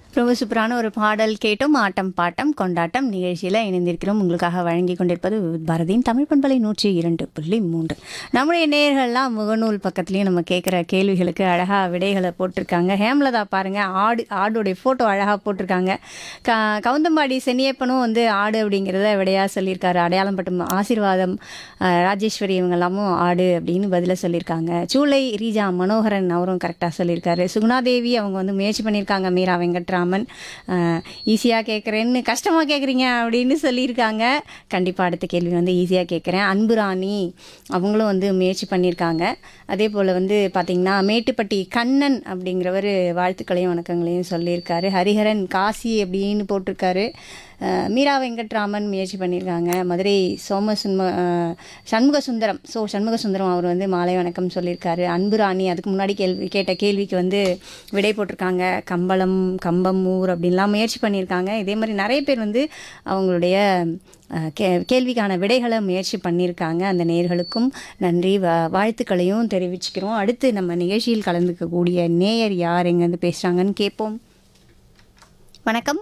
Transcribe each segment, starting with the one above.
ரொம்ப சூப்பரான ஒரு பாடல் கேட்டோம் ஆட்டம் பாட்டம் கொண்டாட்டம் நிகழ்ச்சியில் இணைந்திருக்கிறோம் உங்களுக்காக வழங்கி கொண்டிருப்பது பாரதியின் தமிழ் பண்பலை நூற்றி இரண்டு புள்ளி மூன்று நம்முடைய நேயர்கள்லாம் முகநூல் பக்கத்துலேயும் நம்ம கேட்குற கேள்விகளுக்கு அழகாக விடைகளை போட்டிருக்காங்க ஹேம்லதா பாருங்க ஆடு ஆடுடைய ஃபோட்டோ அழகாக போட்டிருக்காங்க க கவுந்தம்பாடி சென்னியப்பனும் வந்து ஆடு அப்படிங்கிறத விடையாக சொல்லியிருக்காரு அடையாளம் பட்டும் ஆசீர்வாதம் அஹ், ராஜேஸ்வரி இவங்க எல்லாமும் ஆடு அப்படின்னு பதில சொல்லியிருக்காங்க சூளை ரீஜா மனோகரன் அவரும் கரெக்டாக சொல்லியிருக்காரு சுகுணாதேவி அவங்க வந்து முயற்சி பண்ணியிருக்காங்க மீரா வெங்கட்ராமன் ஈஸியாக கேட்குறேன்னு கஷ்டமாக கேட்குறீங்க அப்படின்னு சொல்லியிருக்காங்க கண்டிப்பாக அடுத்த கேள்வி வந்து ஈஸியாக கேட்குறேன் அன்புராணி அவங்களும் வந்து முயற்சி பண்ணியிருக்காங்க அதே போல் வந்து பார்த்திங்கன்னா மேட்டுப்பட்டி கண்ணன் அப்படிங்கிறவர் வாழ்த்துக்களையும் வணக்கங்களையும் சொல்லியிருக்காரு ஹரிஹரன் காசி அப்படின்னு போட்டிருக்காரு அஹ் மீரா வெங்கட்ராமன் முயற்சி பண்ணியிருக்காங்க மதுரை சோம சுன்ம அஹ் சண்முக சுந்தரம் ஸோ சண்முக சுந்தரம் அவர் வந்து மாலை வணக்கம் சொல்லியிருக்காரு அன்புராணி அதுக்கு முன்னாடி கேள்வி கேட்ட கேள்விக்கு வந்து விடை போட்டிருக்காங்க கம்பளம் கம்பம் ஊர் அப்படின்லாம் முயற்சி பண்ணியிருக்காங்க இதே மாதிரி நிறைய பேர் வந்து அவங்களுடைய அஹ், கே கேள்விக்கான விடைகளை முயற்சி பண்ணியிருக்காங்க அந்த நேயர்களுக்கும் நன்றி வா வாழ்த்துக்களையும் தெரிவிச்சுக்கிறோம் அடுத்து நம்ம நிகழ்ச்சியில் கலந்துக்கக்கூடிய நேயர் யார் எங்கேருந்து பேசுகிறாங்கன்னு கேட்போம் வணக்கம்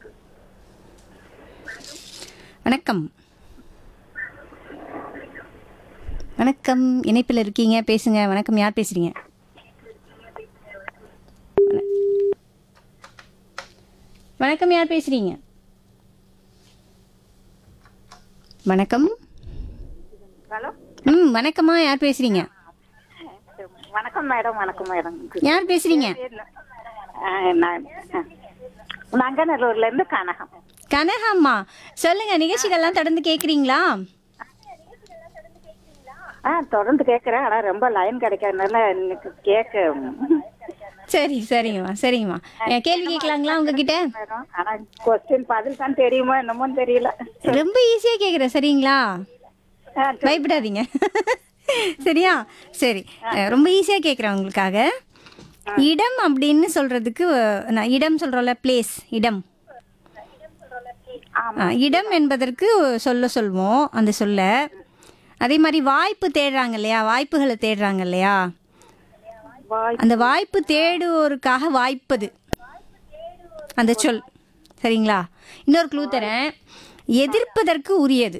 வணக்கம் வணக்கம் இணைப்பில் இருக்கீங்க பேசுங்க வணக்கம் யார் பேசுறீங்க வண- வணக்கம் யார் பேசுறீங்க வணக்கம் ஹலோ ம் வணக்கம்மா யார் பேசுறீங்க வணக்கம் மேடம் வணக்கம் மேடம் யார் பேசுறீங்க ஆ, நான் நங்கநல்லூர்ல இருந்து கனகம் கனகம்மா சொல்லுங்க நிகழ்ச்சிகள்லாம் தொடர்ந்து கேட்குறீங்களா ஆ தொடர்ந்து கேட்கறேன் ஆனா ரொம்ப லைன் கிடைக்காதனால எனக்கு கேட்க சரி சரிங்கம்மா சரிங்கம்மா என் கேள்வி கேட்கலாங்களா உங்ககிட்ட மேடம் ஆனா கொஸ்டின் பதில் தான் தெரியுமோ என்னமோ தெரியல ரொம்ப ஈஸியாக கேட்குறேன் சரிங்களா ஆ, பயப்படாதீங்க சரியா சரி அஹ், ரொம்ப ஈஸியாக கேட்குறேன் உங்களுக்காக இடம் அப்படின்னு சொல்றதுக்கு அஹ், நான் இடம் சொல்கிறோம்ல பிளேஸ் இடம் ஆமா. ஆ, இடம் என்பதற்கு சொல்ல சொல்வோம் அந்த சொல்ல அதே மாதிரி வாய்ப்பு தேடுறாங்க இல்லையா வாய்ப்புகளை தேடுறாங்க இல்லையா வாய் அந்த வாய்ப்பு தேடுவோருக்காக வாய்ப்பது அந்த சொல் சரிங்களா இன்னொரு க்ளூ தரேன் எதிர்ப்பதற்கு உரியது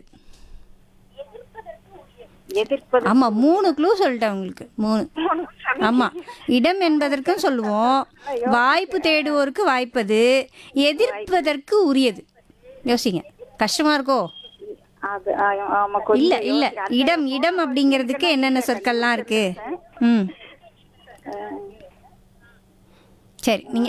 எதிர்ப்பது ஆமா மூணு க்ளூ சொல்லிட்டேன் உங்களுக்கு மூணு ஆமா இடம் என்பதற்கும் சொல்லுவோம் வாய்ப்பு தேடுவோருக்கு வாய்ப்பது எதிர்ப்பதற்கு உரியது யோசிங்க கஷ்டமா இருக்கோ அது ஆ, ஆமா கொஞ்சம் இல்ல இல்ல இடம் இடம் அப்படிங்கிறதுக்கு என்னென்ன சொற்கள்லாம் இருக்கு ம் சரி நீங்க